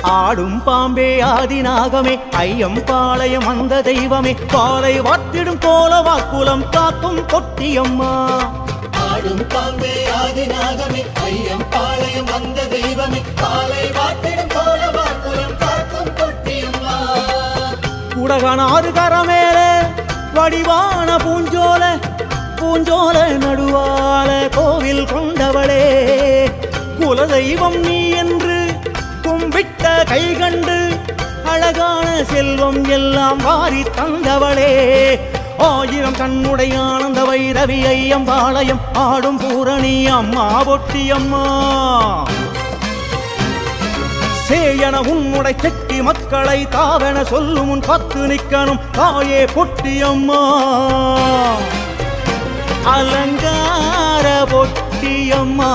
ஆடும் பாம்பே ஆதிநாகமே ஐயம் பாளையம் அந்த தெய்வமே பாலை வாத்திடும் கோல வாக்குலம் காக்கும் கொட்டியம்மா ஆடும் பாம்பே ஆதிநாகமே ஐயம் பாளையம் வந்த தெய்வமே காலை வாட்டிடும் கோல வாக்குலம் காக்கும் பொட்டியம்மா குடகனாறு கரமேலே வடிவான பூஞ்சோல பூஞ்சோல நடுவால கோவில் கொண்டவளே குலதெய்வம் நீ என்று கும்பிட்ட கை கண்டு அழகான செல்வம் எல்லாம் வாரி தந்தவளே ஆயிரம் கண்ணுடைய ஆனந்த வைரவி ஐயம் பாளையம் ஆடும் பூரணி அம்மா பொட்டியம்மா சேயன உன்னுடை செட்டி மக்களை தாவென சொல்லும் உன் பத்து நிக்கணும் தாயே பொட்டியம்மா அலங்கார பொட்டியம்மா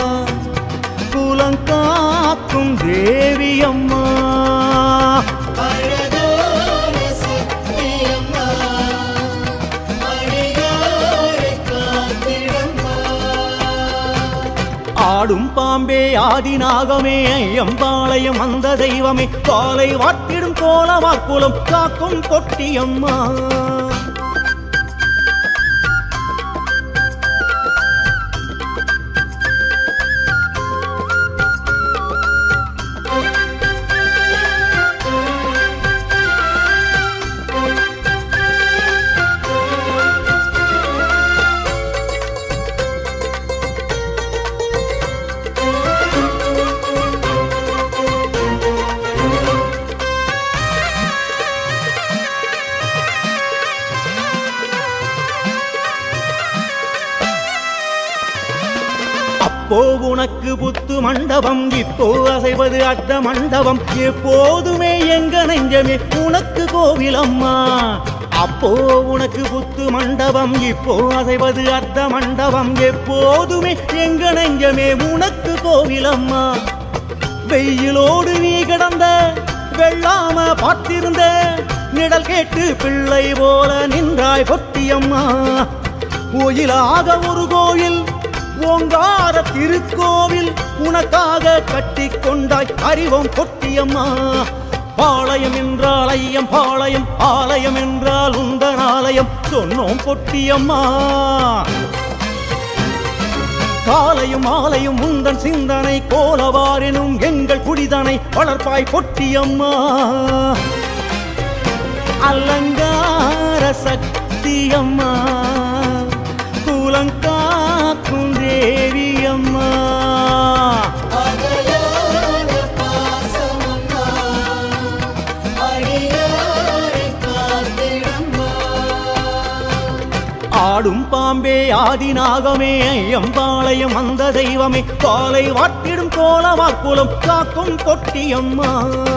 குலங்காக்கும் தேவியம்மா அழகான சக்தியம்மா அடியாரை காத்திடம்மா ஆடும் பாம்பே ஆதிநாகமே ஐயம்பாளையம் அந்த தெய்வமே காலை வாட்டிடும் கோல வாக்குலம் காக்கும் பொட்டியம்மா அப்போ உனக்கு புத்து மண்டபம் இப்போ அசைவது அட்ட மண்டபம் எப்போதுமே எங்க நெஞ்சமே உனக்கு கோவிலம்மா அப்போ உனக்கு புத்து மண்டபம் இப்போ அசைவது அர்த்த மண்டபம் எப்போதுமே எங்க நெஞ்சமே உனக்கு கோவிலம்மா வெயிலோடு நீ கிடந்த வெள்ளாம பார்த்திருந்த நிழல் கேட்டு பிள்ளை போல நின்றாய் பொட்டியம்மா கோயிலாக ஒரு கோயில் ஓங்கார திருக்கோவில் உனக்காக கட்டி கொண்டாய் அறிவோம் பொட்டியம்மா பாளையம் என்றால் ஐயம் பாளையம் ஆலயம் என்றால் உந்தன் ஆலயம் சொன்னோம் பொட்டியம்மா காலையும் மாலையும் உந்தன் சிந்தனை கோலவாரினும் எங்கள் குடிதனை வளர்ப்பாய் பொட்டியம்மா அலங்கார சக்தியம்மா கூலங்காக்கும் தேவியம்மா அகலான பாசமம்மா அடியாரை காத்திடம்மா ஆடும் பாம்பே ஆதிநாகமே ஐயம்பாளையம் அந்த தெய்வமே பாலை வாட்டிடும் கோல வாக்குலம் காக்கும் பொட்டியம்மா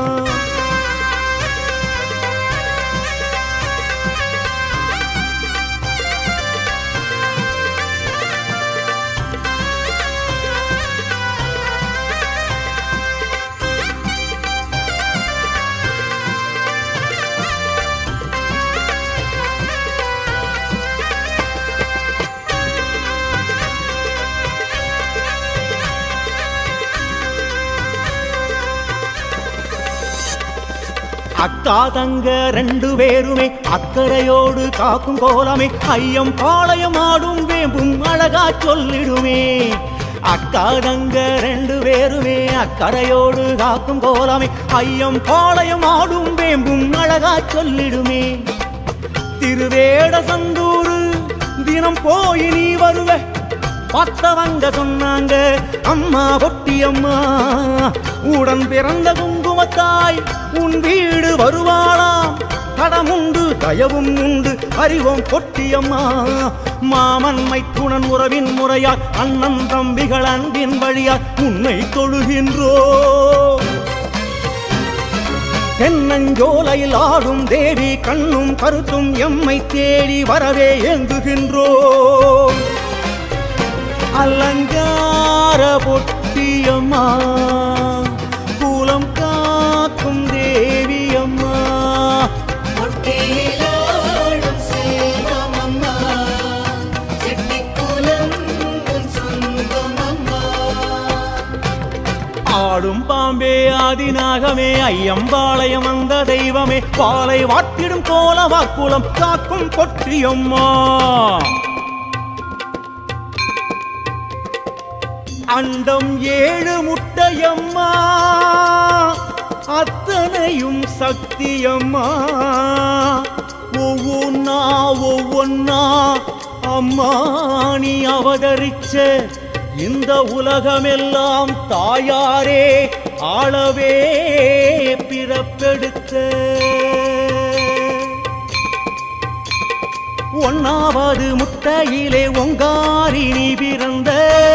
அக்கா தங்க ரெண்டு பேருமே அக்கறையோடு காக்கும் கோலமே ஐயம் பாளையம் ஆடும் வேம்பும் அழகா சொல்லிடுமே அக்கா தங்க ரெண்டு பேருமே அக்கறையோடு காக்கும் கோலமே ஐயம் பாளையம் ஆடும் வேம்பும் அழகா சொல்லிடுமே திருவேட சந்தூரு தினம் போய் நீ வருவ பார்த்தவங்க சொன்னாங்க அம்மா பொட்டி அம்மா உடன் பிறந்த குங்குமத்தாய் உன் வீடு வருவாளாம் கடமுண்டு தயவும் உண்டு அறிவோம் பொட்டியம்மா மாமன் மைத்துணன் உறவின் முறையால் அண்ணன் தம்பிகள் அன்பின் வழியால் உன்னை தொழுகின்றோ தென்னஞ்சோலையில் ஆடும் தேவி கண்ணும் கருத்தும் எம்மை தேடி வரவே ஏங்குகின்றோம் அலங்கார பொட்டியம்மா கூலம் காக்கும் தேவியம்மா பொட்டியிலாடும் செல்வமம்மா செட்டிக்குலம் உன் சொந்தமம்மா ஆடும் ஆடும் பாம்பே ஆதிநாகமே ஐயம்பாளையம் வந்த தெய்வமே பாலை வாட்டிடும் கோல வாக்குளம் காக்கும் கொட்டியம்மா அண்டம் ஏழு முட்டையம்மா அத்தனையும் சக்தியம்மா ஒவ்வொன்னா ஒவ்வொன்னா அம்மா நீ அவதரிச்ச இந்த உலகமெல்லாம் தாயாரே ஆளவே பிறப்பெடுத்த ஒன்னாவது முட்டையிலே ஒங்காரி நீ பிறந்த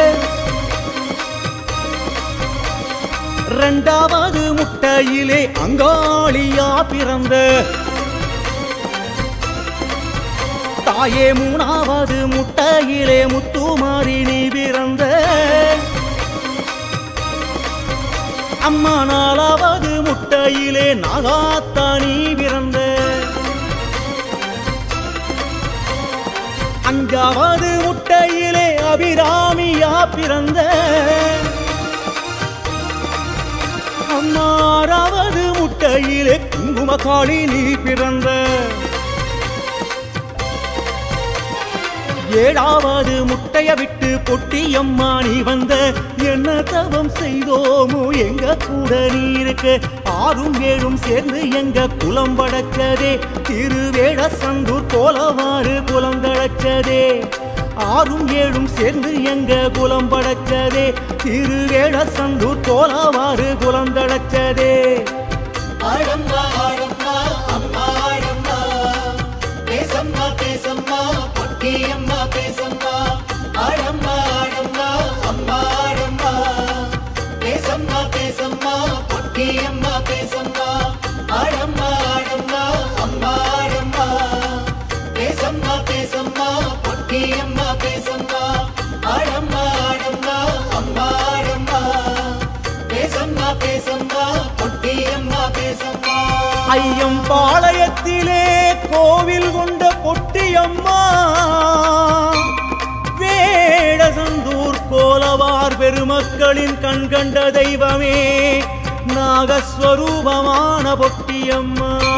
இரண்டாவது முட்டையிலே அங்காளியா பிறந்த தாயே மூணாவது முட்டையிலே முத்துமாரி நீ பிறந்த அம்மா நாலாவது முட்டையிலே நாகாத்தா நீ பிறந்த அஞ்சாவது முட்டையிலே அபிராமியா பிறந்த அம்மாறாவது முட்டையிலே குங்குமகாளி நீ பிறந்த ஏழாவது முட்டைய விட்டு பொட்டியம்மா நீ வந்த என்ன தவம் செய்தோமோ எங்க கூட நீ இருக்க ஆறும் ஏழும் சேர்ந்து எங்க குலம் படைச்சதே திருவேட சந்தூர் கோலவாறு குலம் தழைச்சதே ஆறும் ஏழும் சேர்ந்து எங்க குலம் படைச்சதே திருவேட சந்தூர் கோலவாறு குலம் தழைச்சதே ஆடம்மா ஆடம்மா அம்மா ஆடம்மா பேசம்மா பேசம்மா பொட்டியம்மா பேசம்மா ஆடம்மா ஆடம்மா அம்மா ஆடம்மா பேசம்மா பேசம்மா பொட்டியம்மா பேசம்மா ஆடம்மா ஆடம்மா அம்மா ஆடம்மா பேசம்மா பேசம்மா பொட்டியம்மா பேசம்மா ஆடம்மா ஆடம்மா அம்மா ஆடம்மா பேசம்மா பேசம்மா பொட்டியம்மா பேசம்மா ஐயம் பாளையத்திலே கோவில் கொண்ட பொட்டியம்மா வேடசந்தூர் கோலவார் பெருமக்களின் கண் கண்ட தெய்வமே நாகஸ்வரூபமான பொட்டியம்மா